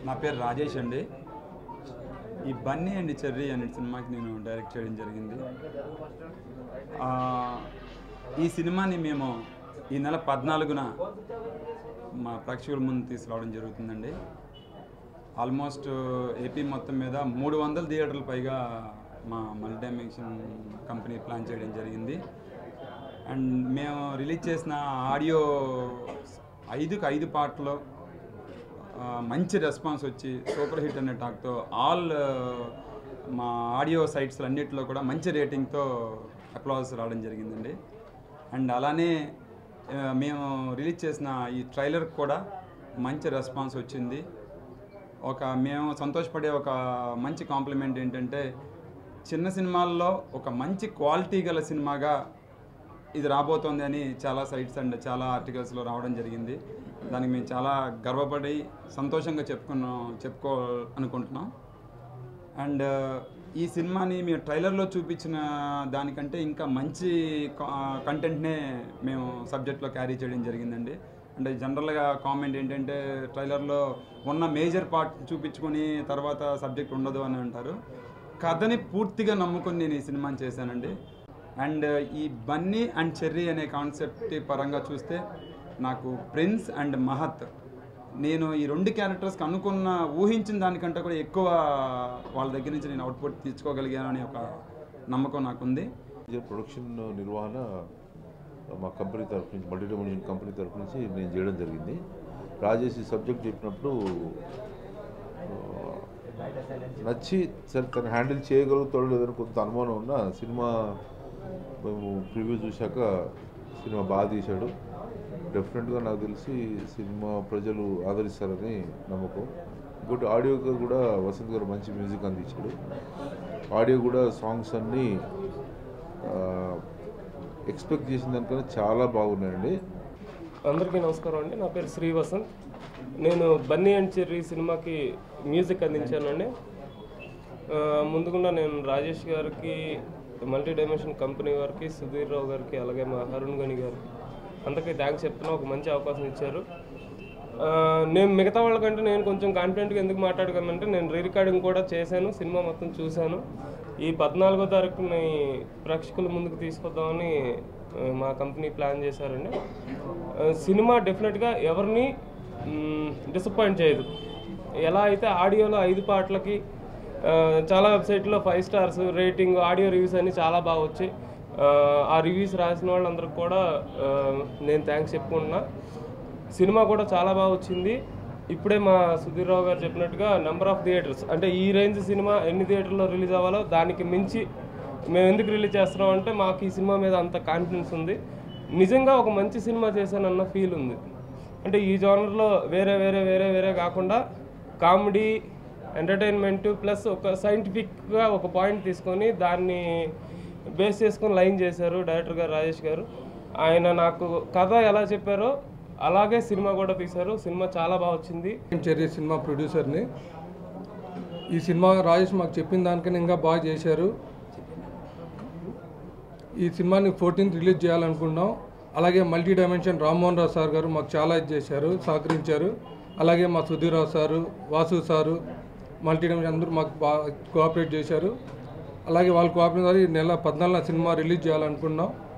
నా పేరు రాజేష్ అండి ఈ బన్నీ అండ్ చెర్రీ అనే సినిమాకి నేను డైరెక్ట్ చేయడం జరిగింది ఆ, ఈ సినిమాని మేము ఈ నెల పద్నాలుగున మా ప్రేక్షకుల ముందు తీసుకురావడం జరుగుతుందండి ఆల్మోస్ట్ ఏపీ మొత్తం మీద మూడు వందల థియేటర్ల పైగా మా మల్టీడైమెన్షన్ కంపెనీ ప్లాన్ చేయడం జరిగింది అండ్ మేము రిలీజ్ చేసిన ఆడియో ఐదుకి ఐదు పాటలు ఆ, మంచి రెస్పాన్స్ వచ్చి సూపర్ హిట్ అనే టాక్తో ఆల్ మా ఆడియో సైట్స్ అన్నిటిలో కూడా మంచి రేటింగ్తో అప్లాస్ రావడం జరిగిందండి అండ్ అలానే ఆ, మేము రిలీజ్ చేసిన ఈ ట్రైలర్ కూడా మంచి రెస్పాన్స్ వచ్చింది ఒక మేము సంతోషపడే ఒక మంచి కాంప్లిమెంట్ ఏంటంటే చిన్న సినిమాల్లో ఒక మంచి క్వాలిటీ గల సినిమాగా ఇది రాబోతోంది అని చాలా సైట్స్ అండ్ చాలా ఆర్టికల్స్లో రావడం జరిగింది దానికి మేము చాలా గర్వపడి సంతోషంగా చెప్పుకున్నాం చెప్పుకో అనుకుంటున్నాం అండ్ ఈ సినిమాని మేము ట్రైలర్లో చూపించిన దానికంటే ఇంకా మంచి కంటెంట్నే మేము సబ్జెక్ట్లో క్యారీ చేయడం జరిగిందండి అంటే జనరల్గా కామెంట్ ఏంటంటే ట్రైలర్లో ఉన్న మేజర్ పార్ట్ చూపించుకొని తర్వాత సబ్జెక్ట్ ఉండదు అని అంటారు కథని పూర్తిగా నమ్ముకొని నేను ఈ సినిమాని చేశానండి అండ్ ఈ బన్నీ అండ్ చెర్రీ అనే కాన్సెప్ట్ పరంగా చూస్తే నాకు ప్రిన్స్ అండ్ మహత్ నేను ఈ రెండు క్యారెక్టర్స్కి అనుకున్న ఊహించిన దానికంటే కూడా ఎక్కువ వాళ్ళ దగ్గర నుంచి నేను అవుట్పుట్ తీసుకోగలిగాను అనే ఒక నమ్మకం నాకుంది ఇది ప్రొడక్షన్ నిర్వహణ మా కంపెనీ తరఫు నుంచి మల్టీ డైమెన్షన్ కంపెనీ తరఫు నుంచి నేను చేయడం జరిగింది రాజేష్ ఈ సబ్జెక్ట్ చెప్పినప్పుడు ఆ, నచ్చి సరే తను హ్యాండిల్ చేయగలుగుతాడు లేదని కొంత అనుమానం ఉన్నా సినిమా మేము ప్రివ్యూ చూశాక సినిమా బాగా తీశాడు డెఫినెట్గా నాకు తెలిసి సినిమా ప్రజలు ఆదరిస్తారని నమ్మకం ఇంకోటి ఆడియోగా కూడా వసంత్ గారు మంచి మ్యూజిక్ అందించాడు ఆడియో కూడా సాంగ్స్ అన్నీ ఎక్స్పెక్ట్ చేసిన దానికన్నా చాలా బాగున్నాయండి అందరికీ నమస్కారం అండి నా పేరు శ్రీ వసంత్ నేను బన్నీ అండ్ చెర్రీ సినిమాకి మ్యూజిక్ అందించానండి ఆ, ముందుగుండా నేను రాజేష్ గారికి మల్టీ డైమెన్షన్ కంపెనీ వారికి సుధీర్ రావు గారికి అలాగే మా అరుణ్ గని గారికి అందరికీ థ్యాంక్స్ చెప్తున్నా ఒక మంచి అవకాశం ఇచ్చారు ఆ, నేను మిగతా వాళ్ళకంటే నేను కొంచెం కాన్ఫిడెంట్గా ఎందుకు మాట్లాడగలనంటే నేను రీ రికార్డింగ్ కూడా చేశాను సినిమా మొత్తం చూశాను ఈ పద్నాలుగో తారీఖుని ప్రేక్షకుల ముందుకు తీసుకొద్దామని ఆ, మా కంపెనీ ప్లాన్ చేశారండి ఆ, సినిమా డెఫినెట్గా ఎవరిని డిసప్పాయింట్ చేయదు ఎలా అయితే ఆడియోలో ఐదు పాటలకి ఆ, చాలా వెబ్సైట్లో five stars rating audio reviews అన్ని చాలా బాగా వచ్చాయి ఆ, ఆ రివ్యూస్ రాసిన వాళ్ళందరికి కూడా ఆ, నేను థ్యాంక్స్ చెప్పుకుంటున్నా సినిమా కూడా చాలా బాగా వచ్చింది ఇప్పుడే మా సుధీర్ రావు గారు చెప్పినట్టుగా నెంబర్ ఆఫ్ థియేటర్స్ అంటే ఈ రేంజ్ సినిమా ఎన్ని థియేటర్లో రిలీజ్ అవ్వాలో దానికి మించి మేము ఎందుకు రిలీజ్ చేస్తున్నాం అంటే మాకు ఈ సినిమా మీద అంత కాన్ఫిడెన్స్ ఉంది నిజంగా ఒక మంచి సినిమా చేశానన్న ఫీల్ ఉంది అంటే ఈ జోనర్లో వేరే వేరే వేరే వేరే కాకుండా కామెడీ ఎంటర్టైన్మెంట్ ప్లస్ ఒక సైంటిఫిక్గా ఒక పాయింట్ తీసుకొని దాన్ని బేస్ చేసుకొని లైన్ చేశారు డైరెక్టర్ గారు రాజేష్ గారు ఆయన నాకు కథ ఎలా చెప్పారో అలాగే సినిమా కూడా తీశారు సినిమా చాలా బాగా వచ్చింది నేను చెర్రీ సినిమా ప్రొడ్యూసర్ని ఈ సినిమా రాజేష్ మాకు చెప్పిన దానికన్నా ఇంకా బాగా చేశారు ఈ సినిమాని ఫోర్టీన్త్ రిలీజ్ చేయాలనుకున్నాం అలాగే multi dimension Rammohan Rao sir గారు మాకు చాలా ఇది చేశారు సహకరించారు అలాగే మా Sudheer Rao sir Vasu sir multi dimension అందరూ మాకు బాగా కోఆపరేట్ చేశారు అలాగే వాళ్ళు కోఆపరేట్ ఈ నెల పద్నాలుగున సినిమా రిలీజ్ చేయాలనుకున్నాం